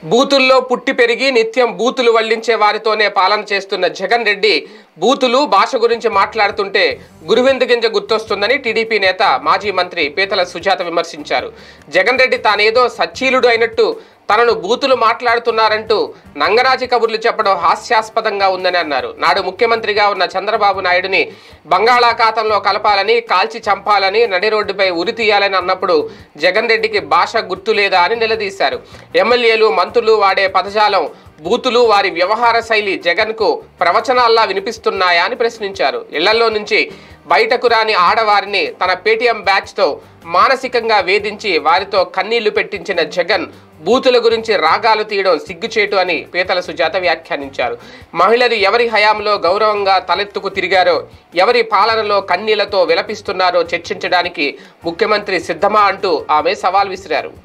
బూతుల్లో పుట్టి పెరిగి నిత్యం బూతులు వల్లించే వారితోనే పాలన చేస్తున్న జగన్ రెడ్డి బూతులు భాష గురించి మాట్లాడుతుంటే గురువింద గింజ గుర్తొస్తుందని టీడీపీ నేత మాజీ మంత్రి పీతల సుజాత విమర్శించారు జగన్ రెడ్డి తానేదో సచ్చీలుడు అయినట్టు తనను బూతులు మాట్లాడుతున్నారంటూ నంగరాజి కబుర్లు చెప్పడం హాస్యాస్పదంగా ఉందని అన్నారు నాడు ముఖ్యమంత్రిగా ఉన్న చంద్రబాబు నాయుడిని బంగాళాఖాతంలో కలపాలని కాల్చి చంపాలని నడి రోడ్డుపై ఉరి తీయాలని అన్నప్పుడు జగన్ రెడ్డికి భాష గుర్తు లేదా అని నిలదీశారు ఎమ్మెల్యేలు మంత్రులు వాడే పదజాలం బూతులు వారి వ్యవహార శైలి జగన్కు ప్రవచనాల్లా వినిపిస్తున్నాయా అని ప్రశ్నించారు ఇళ్లలో నుంచి బయటకు రాని ఆడవారిని తన పేటీఎం బ్యాచ్తో మానసికంగా వేధించి వారితో కన్నీళ్లు పెట్టించిన జగన్ బూతుల గురించి రాగాలు తీయడం సిగ్గుచేటు అని పీతల సుజాత వ్యాఖ్యానించారు మహిళలు ఎవరి హయాంలో గౌరవంగా తలెత్తుకు తిరిగారో ఎవరి పాలనలో కన్నీళ్లతో విలపిస్తున్నారో చర్చించడానికి ముఖ్యమంత్రి సిద్ధమా అంటూ ఆమె సవాల్ విసిరారు